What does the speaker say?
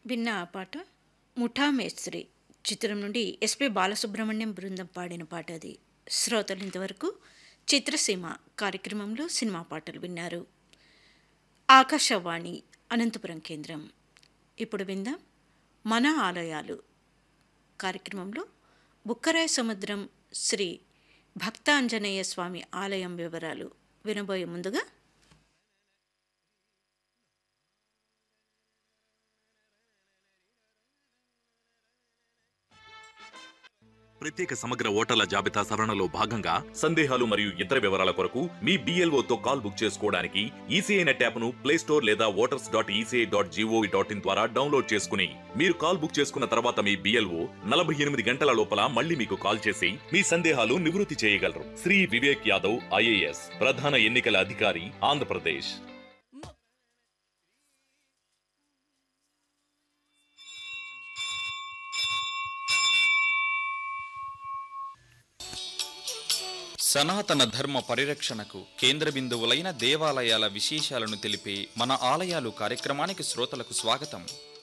విన్న ఆ పాట ముఠా మేస్త్రి చిత్రం నుండి ఎస్పి బాలసుబ్రహ్మణ్యం బృందం పాడిన పాట అది శ్రోతలు ఇంతవరకు చిత్రసీమ కార్యక్రమంలో సినిమా పాటలు విన్నారు ఆకాశవాణి అనంతపురం కేంద్రం ఇప్పుడు విందాం మన ఆలయాలు కార్యక్రమంలో బుక్కరాయ సముద్రం శ్రీ భక్తాంజనేయ స్వామి ఆలయం వివరాలు వినబోయే ముందుగా ప్రత్యేక సమగ్ర ఓటర్ల జాబితా సవరణలో భాగంగా సందేహాలు మరియు ఇతర వివరాల కొరకు మీ BLO తో కాల్ బుక్ చేసుకోవడానికి ఈసీఐ నెట్ యాప్ను ప్లే స్టోర్ లేదా voters dot ECI dot gov dot in ద్వారా డౌన్లోడ్ చేసుకుని మీరు కాల్ బుక్ చేసుకున్న తర్వాత మీ బిఎల్ఓ నలభై ఎనిమిది గంటల లోపల మళ్ళీ మీకు కాల్ చేసి మీ సందేహాలు నివృత్తి చేయగలరు శ్రీ వివేక్ యాదవ్ ఐఏఎస్ ప్రధాన ఎన్నికల అధికారి ఆంధ్రప్రదేశ్ సనాతన ధర్మ పరిరక్షణకు కేంద్ర బిందువులైన దేవాలయాల విశేషాలను తెలిపే మన ఆలయాలు కార్యక్రమానికి శ్రోతలకు స్వాగతం